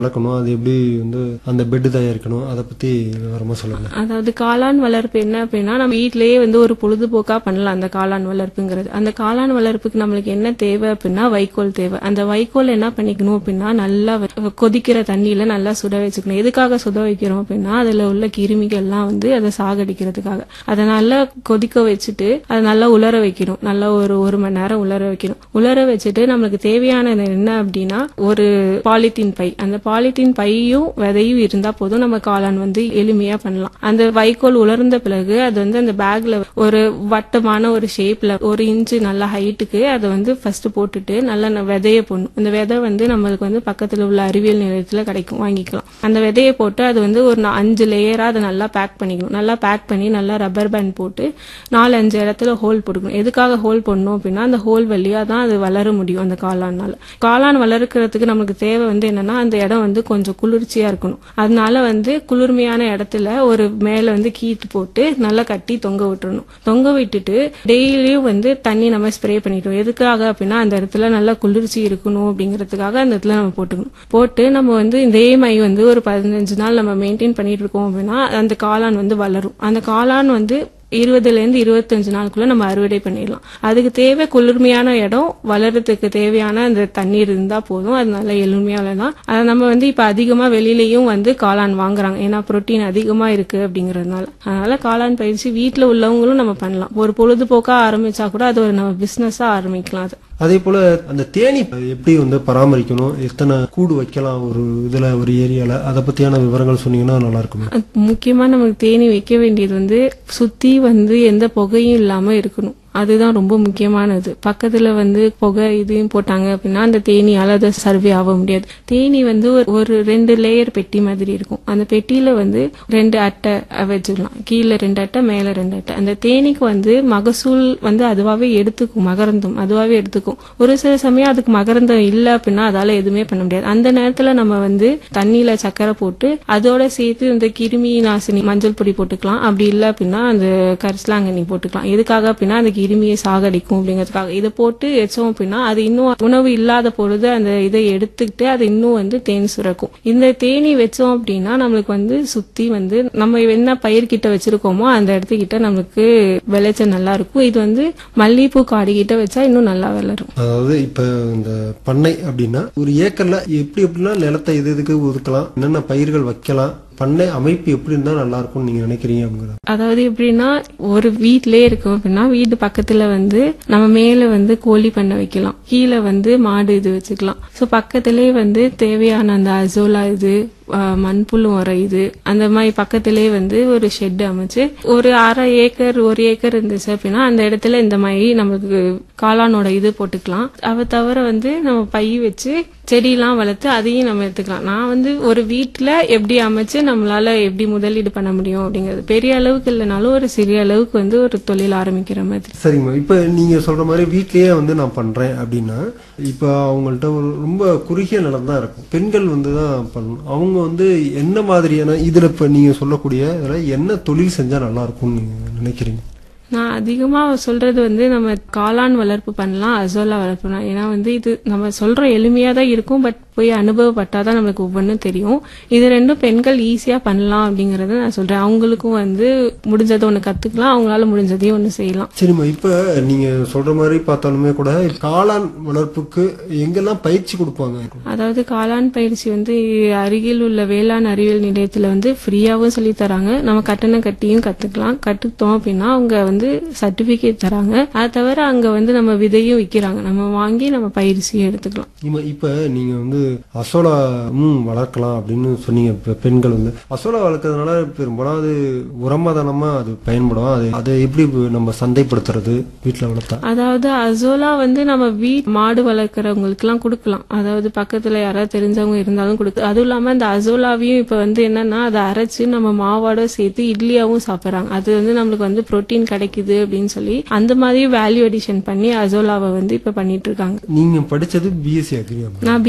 வளர்க்கணும் அது எப்படி வந்து அந்த பெட் தயாரிக்கணும் அதை பத்தி விவரமா சொல்லுங்க அதாவது காளான் வளர்ப்பு என்ன அப்படின்னா நம்ம வீட்டிலேயே வந்து ஒரு பொழுதுபோக்கா பண்ணலாம் அந்த காளான் வளர்ப்புங்கிறது அந்த காளான் வளர்ப்புக்கு நம்மளுக்கு என்ன தேவை அப்படின்னா வைக்கோல் தேவை அந்த வைக்கோல் என்ன பண்ணிக்கணும் அப்படின்னா நல்லா வ- கொதிக்கிற தண்ணியில நல்லா சுட வச்சுக்கணும் எதுக்காக சுட வைக்கிறோம் அப்படின்னா அதுல உள்ள கிருமிகள் எல்லாம் வந்து அதை சாகடிக்கிறதுக்காக அதை நல்லா கொதிக்க வச்சுட்டு அதை நல்லா உலர வைக்கணும் நல்லா ஒரு ஒரு மணி நேரம் உலர வைக்கணும் உலர வச்சுட்டு நம்மளுக்கு தேவையானது என்ன அப்படின்னா ஒரு பாலித்தீன் பை அந்த பாலித்தீன் பையும் விதையும் இருந்தா போதும் நம்ம காளான் வந்து எளிமையா பண்ணலாம் அந்த வைக்கோல் உலர்ந்த பிறகு அது வந்து அந்த பேக்ல ஒரு வட்டமான ஒரு ஷேப்ல ஒரு இன்ச்சு நல்ல ஹைட்டுக்கு அதை வந்து ஃபர்ஸ்ட் போட்டுட்டு நல்லா ந- விதைய போடணும் அந்த விதை வந்து நம்மளுக்கு வந்து பக்கத்துல உள்ள அறிவியல் நிலையத்துல கிடைக்கும் வாங்கிக்கலாம் அந்த விதையை போட்டு அது வந்து ஒரு நா- அஞ்சு லேயரா அதை நல்லா பேக் பண்ணிக்கணும் நல்லா பேக் பண்ணி நல்லா ரப்பர் பேண்ட் போட்டு நாலு அஞ்சு இடத்துல ஹோல் போட்டுக்கணும் எதுக்காக ஹோல் பண்ணணும் அப்படின்னா அந்த ஹோல் வழியா தான் அது வளர முடியும் அந்த காளானால காளான் வளர்க்கறதுக்கு நமக்கு தேவை வந்து என்னன்னா அந்த இடம் வந்து கொஞ்சம் குளிர்ச்சியா இருக்கணும் அதனால வந்து குளிர்மையான இடத்துல ஒரு மேல வந்து கீட்டு போட்டு நல்லா கட்டி தொங்க விட்டுறணும் தொங்க விட்டுட்டு டெய்லியும் வந்து தண்ணி நம்ம ஸ்ப்ரே பண்ணிட்டோம் எதுக்காக அப்படின்னா அந்த இடத்துல நல்லா குளிர்ச்சி இருக்கணும் அப்படிங்கறதுக்காக அந்த இடத்துல நம்ம போட்டுக்கணும் போட்டு நம்ம வந்து இதே மை வந்து ஒரு பதினஞ்சு நாள் நம்ம மெயின்டைன் பண்ணிட்டு இருக்கோம் அப்படின்னா அந்த காளான் வந்து வளரும் அந்த காளான் வந்து இருபதுல இருந்து இருபத்தஞ்சு நாளுக்குள்ள நம்ம அறுவடை பண்ணிடலாம் அதுக்கு தேவை குளிர்மையான இடம் வளர்றதுக்கு தேவையான அந்த தண்ணீர் இருந்தா போதும் அது நல்ல எளிமையால தான் அதை நம்ம வந்து இப்ப அதிகமா வெளியிலயும் வந்து காளான் வாங்குறாங்க ஏன்னா புரோட்டீன் அதிகமா இருக்கு அப்படிங்கறதுனால அதனால காளான் பயிற்சி வீட்ல உள்ளவங்களும் நம்ம பண்ணலாம் ஒரு பொழுதுபோக்கா ஆரம்பிச்சா கூட அது ஒரு நம்ம பிசினஸா ஆரம்பிக்கலாம் அது அதே போல அந்த தேனி எப்படி வந்து பராமரிக்கணும் எத்தனை கூடு வைக்கலாம் ஒரு இதுல ஒரு ஏரியால அதை பத்தியான விவரங்கள் சொன்னீங்கன்னா நல்லா இருக்குமே அது முக்கியமா நமக்கு தேனி வைக்க வேண்டியது வந்து சுத்தி வந்து எந்த புகையும் இல்லாம இருக்கணும் அதுதான் ரொம்ப முக்கியமானது பக்கத்துல வந்து புகை இதையும் போட்டாங்க அப்படின்னா அந்த தேனியால அதை சர்வே ஆக முடியாது தேனி வந்து ஒரு- ஒரு ரெண்டு லேயர் பெட்டி மாதிரி இருக்கும் அந்த பெட்டியில வந்து ரெண்டு அட்டை வச்சுக்கலாம் கீழே ரெண்டு அட்டை மேல ரெண்டு அட்டை அந்த தேனிக்கு வந்து மகசூல் வந்து அதுவாவே எடுத்துக்கும் மகரந்தம் அதுவாவே எடுத்துக்கும் ஒரு சில சமயம் அதுக்கு மகரந்தம் இல்ல அப்படின்னா அதால எதுவுமே பண்ண முடியாது அந்த நேரத்துல நம்ம வந்து தண்ணியில சக்கரை போட்டு அதோட சேர்த்து இந்த கிருமி நாசினி மஞ்சள் பொடி போட்டுக்கலாம் அப்படி இல்ல அப்படின்னா அந்த கரிசலாங்கண்ணி போட்டுக்கலாம் எதுக்காக அப்படின்னா அந்த கிருமியை சாகடிக்கும் அப்படிங்கிறதுக்காக இதை போட்டு வச்சோம் அப்படின்னா அது இன்னும் உணவு இல்லாத பொழுது அந்த இதை எடுத்துக்கிட்டு அது இன்னும் வந்து தேன் சுரக்கும் இந்த தேனி வச்சோம் அப்படின்னா நம்மளுக்கு வந்து சுத்தி வந்து நம்ம என்ன பயிர்கிட்ட வச்சிருக்கோமோ அந்த இடத்துக்கிட்ட நம்மளுக்கு விளைச்சல் நல்லா இருக்கும் இது வந்து மல்லிகைப்பூ காடு கிட்ட வச்சா இன்னும் நல்லா வளரும் அதாவது இப்ப இந்த பண்ணை அப்படின்னா ஒரு ஏக்கர்ல எப்படி எப்படிலாம் நிலத்தை எது எதுக்கு ஒதுக்கலாம் என்னென்ன பயிர்கள் வைக்கலாம் பண்ணை அமைப்பு எப்படி இருந்தா நல்லா இருக்கும்னு நீங்க நினைக்கிறீங்க அப்படிங்கிறது அதாவது எப்படின்னா ஒரு வீட்லயே இருக்கோம் அப்படின்னா வீட்டு பக்கத்துல வந்து நம்ம மேல வந்து கோழி பண்ண வைக்கலாம் கீழே வந்து மாடு இது வச்சுக்கலாம் சோ பக்கத்திலேயே வந்து தேவையான அந்த அசோலா இது ஆஹ், மண்புழு உரம் இது அந்த மாதிரி பக்கத்திலேயே வந்து ஒரு ஷெட் அமைச்சு ஒரு அரை ஏக்கர் ஒரு ஏக்கர் இருந்துச்சு அப்படின்னா அந்த இடத்துல இந்த மாதிரி நமக்கு காளானோட இது போட்டுக்கலாம் அதை தவிர வந்து நம்ம பை வச்சு செடியெல்லாம் வளர்த்து அதையும் நம்ம எடுத்துக்கலாம் நான் வந்து ஒரு வீட்ல எப்படி அமைச்சு நம்மளால எப்படி முதலீடு பண்ண முடியும் அப்படிங்கிறது பெரிய அளவுக்கு இல்லைனாலும் ஒரு சிறிய அளவுக்கு வந்து ஒரு தொழில் ஆரம்பிக்கிற மாதிரி சரிங்கம்மா இப்ப நீங்க சொல்ற மாதிரி வீட்லயே வந்து நான் பண்றேன் அப்படின்னா இப்ப அவங்கள்ட்ட ஒரு ரொம்ப குறுகிய நிலம் தான் இருக்கும் பெண்கள் வந்து தான் பண்ணணும் அவங்க வந்து என்ன மாதிரியான இதுல இப்ப நீங்க சொல்லக்கூடிய இதுல என்ன தொழில் செஞ்சா நல்லா இருக்கும்னு நீங்க நினைக்கிறீங்க நான் அதிகமா சொல்றது வந்து நம்ம காளான் வளர்ப்பு பண்ணலாம் அசோலா வளர்ப்பு பண்ணலாம் ஏன்னா வந்து இது நம்ம சொல்றோம் எளிமையா தான் இருக்கும் பட் போய் அனுபவப்பட்டாதான் நம்மளுக்கு ஒவ்வொன்றும் தெரியும் இது ரெண்டும் பெண்கள் ஈஸியா பண்ணலாம் அப்படிங்கறத நான் சொல்றேன் அவங்களுக்கும் வந்து முடிஞ்சதை ஒண்ணு கத்துக்கலாம் அவங்களால முடிஞ்சதையும் ஒண்ணு செய்யலாம் சரிம்மா இப்ப நீங்க சொல்ற மாதிரி பார்த்தாலுமே கூட காளான் வளர்ப்புக்கு எங்கெல்லாம் பயிற்சி கொடுப்பாங்க அதாவது காளான் பயிற்சி வந்து அருகில் உள்ள வேளாண் அறிவியல் நிலையத்துல வந்து ஃப்ரீயாவும் சொல்லி தராங்க நம்ம கட்டணம் கட்டியும் கத்துக்கலாம் கத்துக்கிட்டோம் அப்படின்னா அவங்க வந்து சர்டிபிகேட் தராங்க அது தவிர அங்க வந்து நம்ம விதையும் விக்கிறாங்க நம்ம வாங்கி நம்ம பயிற்சியும் எடுத்துக்கலாம் இம்ம- இப்ப நீங்க வந்து அசோலாவும் வளர்க்கலாம் அப்படின்னு சொன்னீங்க இப்ப பெண்கள் வந்து அசோலா வளர்க்கறதுனால பெரும்பாலும் அது உரமாதானமா அது பயன்படும் அது அதை எப்படி நம்ம சந்தைப்படுத்துறது வீட்டுல வளர்த்தா அதாவது அசோலா வந்து நம்ம வீட் மாடு வளர்க்குறவங்களுக்கு எல்லாம் கொடுக்கலாம் அதாவது பக்கத்துல யாராவது தெரிஞ்சவங்க இருந்தாலும் கொடுக்கு அதுவும் இல்லாம இந்த அசோலாவையும் இப்ப வந்து என்னன்னா அதை அரைச்சு நம்ம மாவோட சேர்த்து இட்லியாவும் சாப்பிடுறாங்க அது வந்து நம்மளுக்கு வந்து புரோட்டீன் கிடைக்குது அப்படின்னு சொல்லி அந்த மாதிரி வேல்யூ அடிஷன் பண்ணி அசோலாவை வந்து இப்ப பண்ணிட்டு இருக்காங்க நீங்க படிச்சது பிஎஸ்சி அக்ரியா நான் பிஎஸ்சி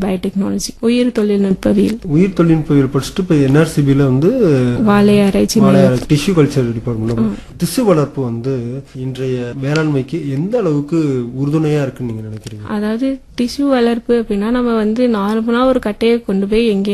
பயோடெக்னாலஜி உயிர் தொழில்நுட்பவியல் உயிர் தொழில்நுட்பவியல் படிச்சுட்டு இப்போ என்ஆர்சிபியில் வந்து வாழை ஆராய்ச்சி மையம். டிஷ்யூ கல்ச்சர் டிபார்ட்மெண்ட் திசு வளர்ப்பு வந்து இன்றைய வேளாண்மைக்கு எந்த அளவுக்கு உறுதுணையா இருக்குன்னு நீங்க நினைக்கிறீங்க அதாவது டிஷ்யூ வளர்ப்பு அப்படின்னா நம்ம வந்து நார்மலா ஒரு கட்டையை கொண்டு போய் எங்கே